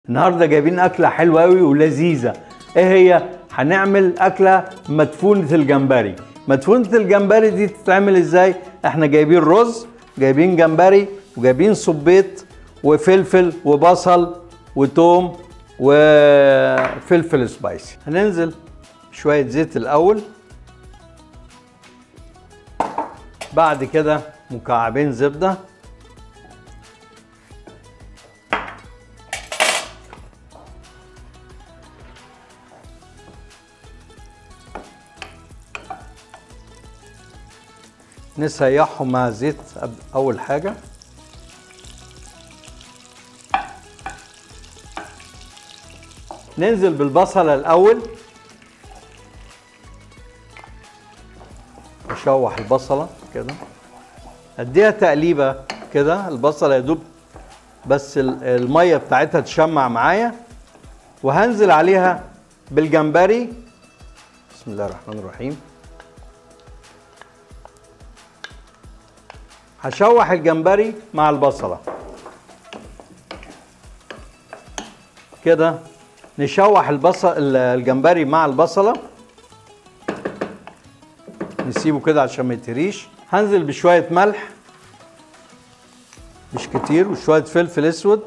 النهارده جايبين اكله حلوه قوي ولذيذه ايه هي هنعمل اكله مدفونه الجمبري مدفونه الجمبري دي تتعمل ازاي احنا جايبين رز جايبين جمبري وجايبين صبيط وفلفل وبصل وتوم وفلفل سبايسي هننزل شويه زيت الاول بعد كده مكعبين زبده نسيحهم مع زيت أب- اول حاجه ننزل بالبصله الاول نشوح البصله كده اديها تقليبه كده البصله يا دوب بس ال- الميه بتاعتها تشمع معايا وهنزل عليها بالجمبري بسم الله الرحمن الرحيم هشوح الجمبري مع البصله كده نشوح البصل الجمبري مع البصله نسيبه كده عشان ما يتهريش هنزل بشويه ملح مش كتير وشويه فلفل اسود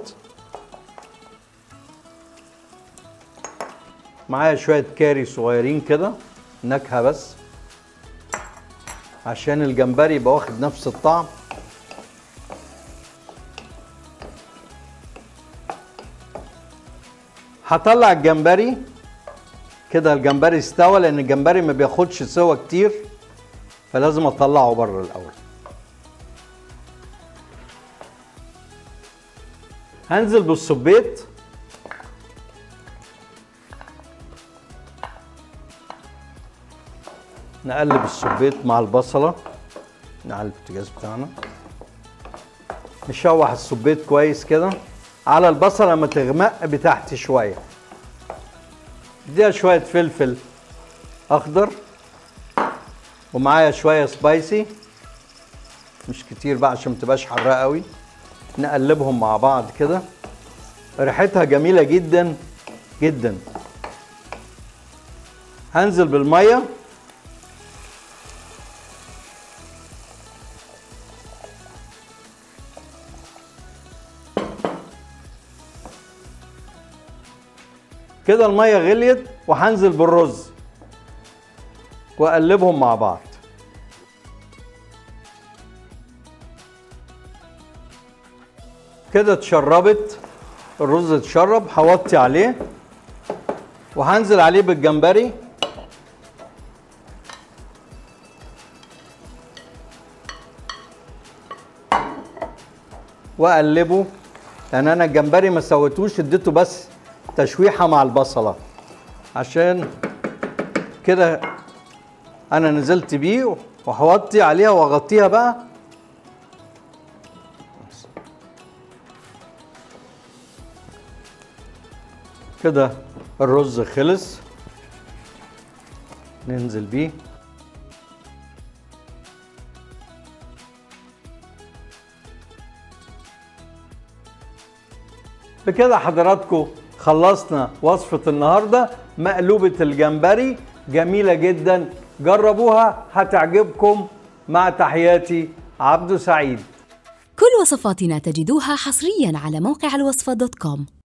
معايا شويه كاري صغيرين كده نكهه بس عشان الجمبري يبقى واخد نفس الطعم هطلع الجمبري كده الجمبري استوى لان الجمبري ما بياخدش سوا كتير فلازم اطلعه بره الاول هنزل بالصبيط نقلب الصبيط مع البصله نعلي البوتاجاز بتاعنا نشوح الصبيط كويس كده على البصله لما تغمق بتحت شويه اديها شويه فلفل اخضر ومعايا شويه سبايسي مش كتير بقى عشان ما تبقاش حراقه قوي نقلبهم مع بعض كده ريحتها جميله جدا جدا هنزل بالميه كده الميه غليت وهنزل بالرز واقلبهم مع بعض كده اتشربت الرز اتشرب هوطي عليه وهنزل عليه بالجمبري واقلبه لان انا الجمبري ما سويتوش اديته بس تشويحه مع البصله عشان كده انا نزلت بيه وهوطي عليها واغطيها بقى كده الرز خلص ننزل بيه بكده حضراتكم خلصنا وصفة النهاردة مقلوبة الجمبري جميلة جدا جربوها هتعجبكم مع تحياتي عبدو سعيد كل وصفاتنا تجدوها حصريا على موقع الوصفة دوت كوم